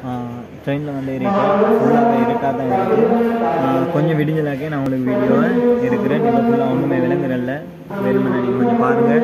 ட்ரெயினில் வந்து இருக்கேன் ஃபுல்லாகவே இருட்டாக தான் இருக்குது கொஞ்சம் விடிஞ்சலாக்கே நான் உங்களுக்கு வீடியோவை எடுக்கிறேன் இப்போ ஃபுல்லாக ஒன்றுமே விளங்குறல்ல வேணுமென்னா நீங்கள் கொஞ்சம் பாருங்கள்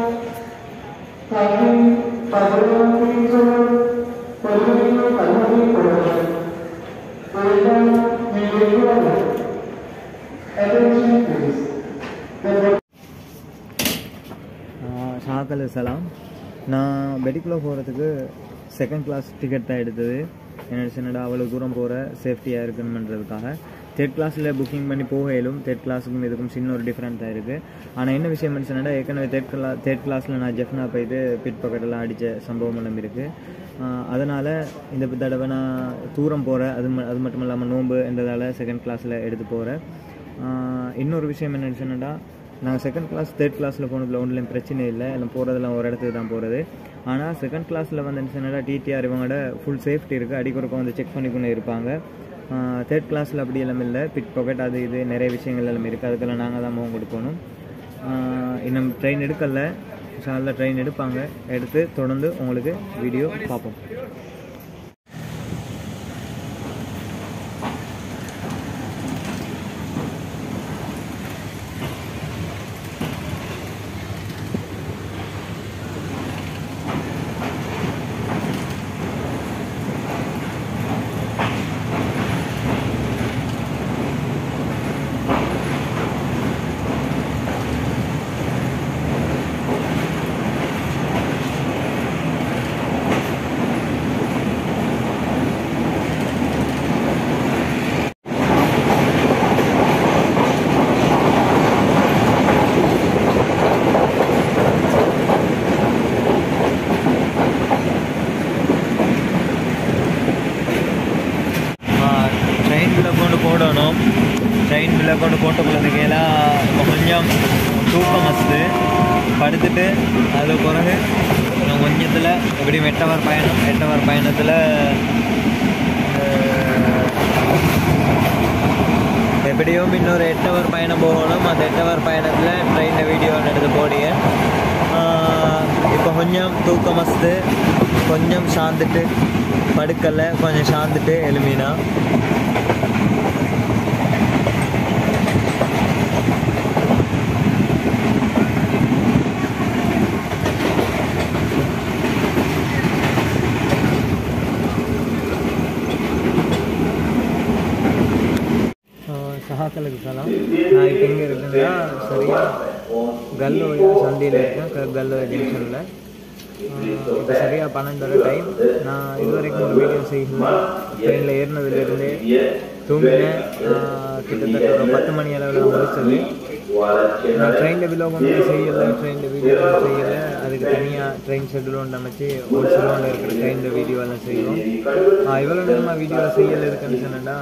ஷாக்கல் சலாம் நான் பெட்டிக்குள்ளே போகிறதுக்கு செகண்ட் கிளாஸ் டிக்கெட் தான் எடுத்தது என்னோட சின்னடா அவ்வளோ தூரம் போகிற சேஃப்டியாக இருக்கணுமன்றதுக்காக தேர்ட் கிளாஸில் புக்கிங் பண்ணி போக இயலும் தேர்ட் கிளாஸுக்கும் இதுக்கும் சின்ன ஒரு டிஃப்ரெண்ட் தான் இருக்குது ஆனால் என்ன விஷயம் சொன்னா ஏற்கனவே தேர்ட் கிளா தேர்ட் கிளாஸில் நான் ஜெஃப்னா போயிட்டு பிட் பக்கெட்டெல்லாம் அடித்த சம்பவம் எல்லாம் இருக்குது அதனால் இந்த தடவை நான் தூரம் போகிறேன் அது ம- அது மட்டும் இல்லாமல் நோன்பு என்றதால் செகண்ட் கிளாஸில் எடுத்து போகிறேன் இன்னொரு விஷயம் என்னன்னு சொன்னா நாங்கள் செகண்ட் கிளாஸ் தேர்ட் கிளாஸில் போனதில் ஒன்றுலையும் பிரச்சனை இல்லை எல்லாம் போகிறதெல்லாம் ஒரு இடத்துக்கு தான் போகிறது ஆனால் செகண்ட் கிளாஸில் வந்து சொன்னா டிடிஆர் இவங்களோட ஃபுல் சேஃப்டி இருக்குது அடிக்கொருக்கம் வந்து செக் பண்ணிக்கொண்டு இருப்பாங்க தேர்ட் கிளாஸில் அப்படி எல்லாம் இல்லை பிட் பாக்கெட் அது இது நிறைய விஷயங்கள் எல்லாம் இருக்குது அதுக்கெல்லாம் நாங்கள் தான் முகம் கொடுக்கணும் ஆஹ் இன்னும் ட்ரெயின் எடுக்கல நல்ல ட்ரெயின் எடுப்பாங்க எடுத்து தொடர்ந்து உங்களுக்கு வீடியோ பார்ப்போம் ட்ரெயினில் கொண்டு போடணும் ட்ரெயினில் கொண்டு போட்டு போகிறதுக்கெல்லாம் இப்போ கொஞ்சம் தூக்கம் வசது படுத்துட்டு அது பிறகு இன்னும் கொஞ்சத்தில் எப்படியும் எட்டு ஹவர் பயணம் எட்டு ஹவர் பயணத்தில் எப்படியும் இன்னொரு எட்டு ஹவர் பயணம் போகணும் அந்த எட்டு ஹவர் பயணத்தில் ட்ரெயினில் வீடியோ எடுத்து போடிய இப்போ கொஞ்சம் தூக்கம் வசது கொஞ்சம் சாந்துட்டு படுக்கலை கொஞ்சம் சாந்துட்டு எலுமினா சஹாக்களுக்கு சலாம் நான் இப்போ எங்கே இருக்குன்னா சரியா கல்லோயா சந்தையில் இருக்கேன் க- கல்லோயா ஜங்ஷனில் இப்போ சரியாக பன்னெண்டரை டைம் நான் இது வரைக்கும் ஒரு வீடியோ செய்யல ட்ரெயினில் ஏறினதுலேருந்தே தூங்கினேன் ஆஹ் கிட்டத்தட்ட ஒரு பத்து மணி அளவில் முடிச்சது நான் ட்ரெயினில் விலோகம் வந்து செய்யலை ட்ரெயினில் வீடியோ செய்யலை அதுக்கு தனியாக ட்ரெயின் ஷெட்யூல் ஒன்று அமைச்சு ஒரு சிலோனில் இருக்கிற ட்ரெயினில் வீடியோ எல்லாம் செய்வோம் இவ்வளோ நேரமாக வீடியோ செய்யலை இருக்குன்னு சொன்னேன்னா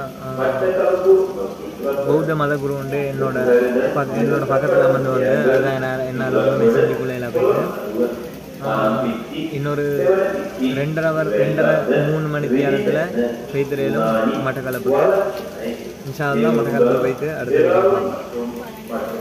பௌத்த மத குரு வந்து என்னோட பக்க என்னோட பக்கத்தில் வந்து வந்து அதுதான் என்னால் என்னால் ஒன்றுமே செஞ்சுக்குள்ளே எல்லாம் போயிட்டு ஆஹ் இன்னொரு ரெண்டரை அவர் ரெண்டரை மூணு மணி நேரத்தில் பெய்திரையிலும் மட்டக்களப்புக்கு இன்ஷா அல்லா மட்டக்களப்பில் போயிட்டு அடுத்த video பார்க்கலாம்.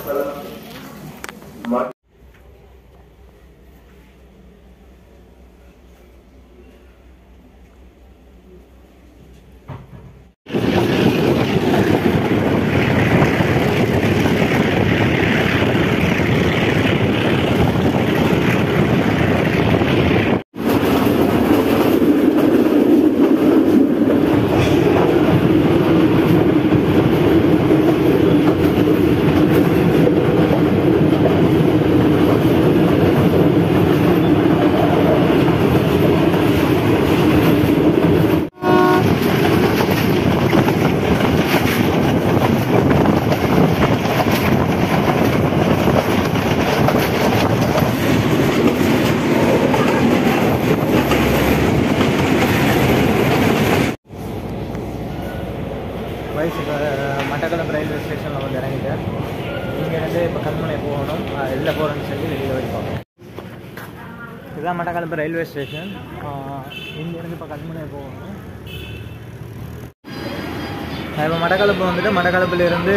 வயசு மட்டக்களப்பு ரயில்வே ஸ்டேஷனில் வந்து இறங்கிட்டேன் இங்கேருந்து இப்போ கல்முனை போகணும் ஆஹ் எதில் போகிறேன்னு சொல்லி வெளியில் வழி பார்ப்போம் இதுதான் மட்டக்களப்பு ரயில்வே ஸ்டேஷன் இங்கேருந்து இப்போ கல்முனை போகணும் நான் இப்போ மட்டக்களப்பு வந்துட்டு மட்டக்களப்புலேருந்து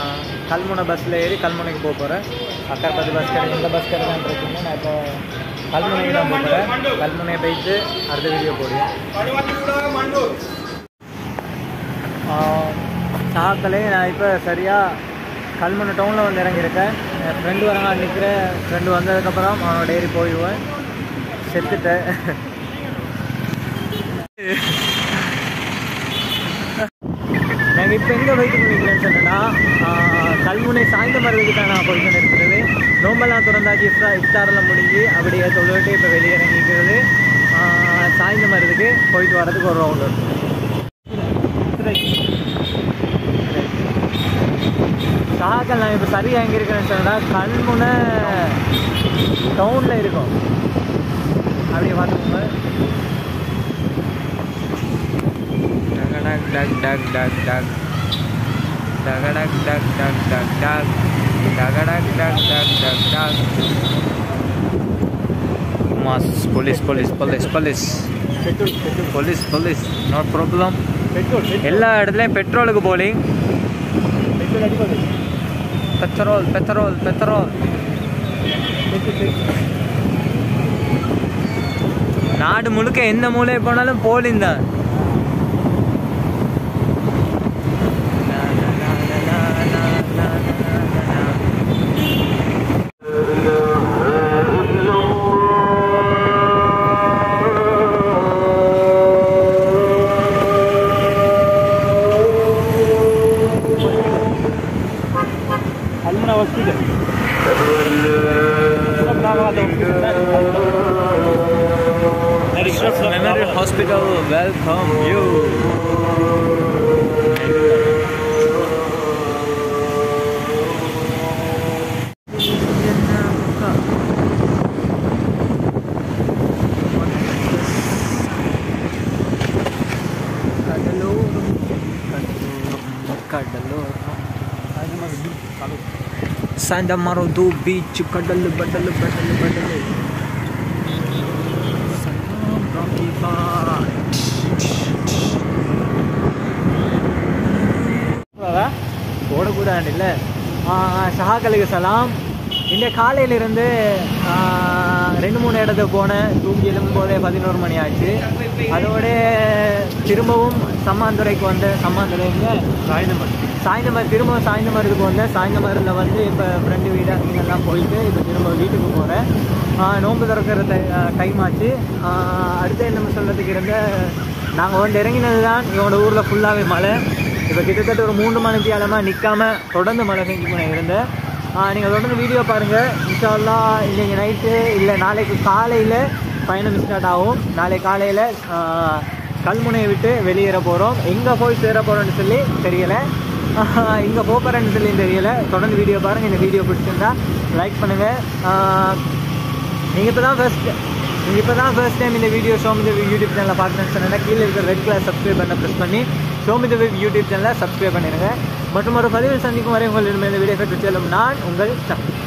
கல்முனை பஸ்ஸில் ஏறி கல்முனைக்கு போக போகிறேன் அக்கற்பத்து பஸ் கடை எந்த பஸ் கிடைக்கான்னு இருக்கீங்க நான் இப்போ கல்முனை தான் போகிறேன் கல்முனை போயிட்டு அடுத்த வீடியோ போடுவேன் சாக்களே நான் இப்போ சரியாக கல்முனை டவுனில் வந்து இறங்கியிருக்கேன் என் ஃப்ரெண்டு வரங்க நிற்கிறேன் ஃப்ரெண்டு வந்ததுக்கப்புறம் அவனோட டெய்ரி போயிடுவேன் செத்துட்டேன் நாங்கள் இப்போ எங்கே போயிட்டு நிற்கிறேன்னு சொன்னேன்னா கல்முனை சாய்ந்த மருந்துக்கு தான் நான் போயிட்டு இருக்கிறது நோம்பெல்லாம் திறந்தாச்சு இஃப்டா இஃப்தாரில் முடிஞ்சு அப்படியே தொழுவிட்டு இப்போ வெளியே இறங்கிக்கிறது சாய்ந்த மருந்துக்கு போயிட்டு வரதுக்கு ஒரு ரவுண்டு சாகல் நான் இப்போ சரியாக எங்கே இருக்கிறேன்னு சொன்னால் கல்முனை டவுனில் இருக்கும் அப்படியே பார்த்துக்கோங்க டக் டக் டக் டக் டக் டக் டக் டக் டக் டக் டக் டக் டக் டக் டக் டக் mass police police police police police police no problem எல்லா இடத்துலையும் பெட்ரோலுக்கு போலிங் பெட்ரோல் பெட்ரோல் பெட்ரோல் நாடு முழுக்க எந்த மூலையை போனாலும் போலிங் தான் Almana hospital. Memorial Hospital welcome you. கடலோரம் கடலோரம் கடலோரம் சாய்ந்த மரம் தூ பீச் கடல் படல் படல் படல் சலாம் ராக்கி பாய் போடக்கூடாது இல்லை ஷஹாக்களுக்கு சலாம் இந்த காலையிலிருந்து ஆ, ரெண்டு மூணு இடத்துக்கு போனேன் தூங்கி எழும்பும் போதே பதினோரு மணி ஆச்சு அதோட திரும்பவும் சம்மாந்துறைக்கு வந்தேன் சம்மாந்துறைங்க சாயந்தரம் சாயந்தரம் திரும்ப சாயந்தரத்துக்கு வந்தேன் சாயந்தரத்தில் வந்து இப்போ ஃப்ரெண்டு வீடு அங்கெல்லாம் போயிட்டு இப்போ திரும்ப வீட்டுக்கு போகிறேன் நோன்பு திறக்கிற டைம் ஆச்சு ஆஹ் அடுத்து என்ன சொல்கிறதுக்கு இருந்த நாங்கள் வந்து இறங்கினது தான் இவனோட ஊரில் ஃபுல்லாகவே மழை இப்போ கிட்டத்தட்ட ஒரு மூன்று மணி காலமாக நிற்காம தொடர்ந்து மழை பெஞ்சு கொண்டு இருந்தேன் நீங்கள் தொடர்ந்து வீடியோ பாருங்கள் இன்ஷால்லா இன்றைக்கி நைட்டு இல்லை நாளைக்கு காலையில் பயணம் ஸ்டார்ட் ஆகும் நாளை காலையில் கல்முனையை விட்டு வெளியேற போகிறோம் எங்கே போய் சேர போகிறோம்னு சொல்லி தெரியலை இங்கே போகிறேன்னு சொல்லி தெரியல தொடர்ந்து வீடியோ பாருங்கள் இந்த வீடியோ பிடிச்சிருந்தா லைக் பண்ணுங்கள் நீங்கள் இப்போ தான் ஃபர்ஸ்ட் நீங்கள் இப்போ தான் ஃபர்ஸ்ட் டைம் இந்த வீடியோ ஷோமித யூடியூப் சேனலில் பார்க்குறேன்னு சொன்னால் கீழே இருக்கிற ரெட் கலர் சப்ஸ்கிரைப் பண்ண ப்ரெஸ் பண்ணி ஷோமித யூடியூப் சேனலை சப்ஸ்கிரைப் பண்ணிடுங்க மற்றும் ஒரு பதிவில் சந்திக்கும் வரை உங்களிடம் இந்த வீடியோ பெற்று செல்லும் நான் உங்கள் சக்தி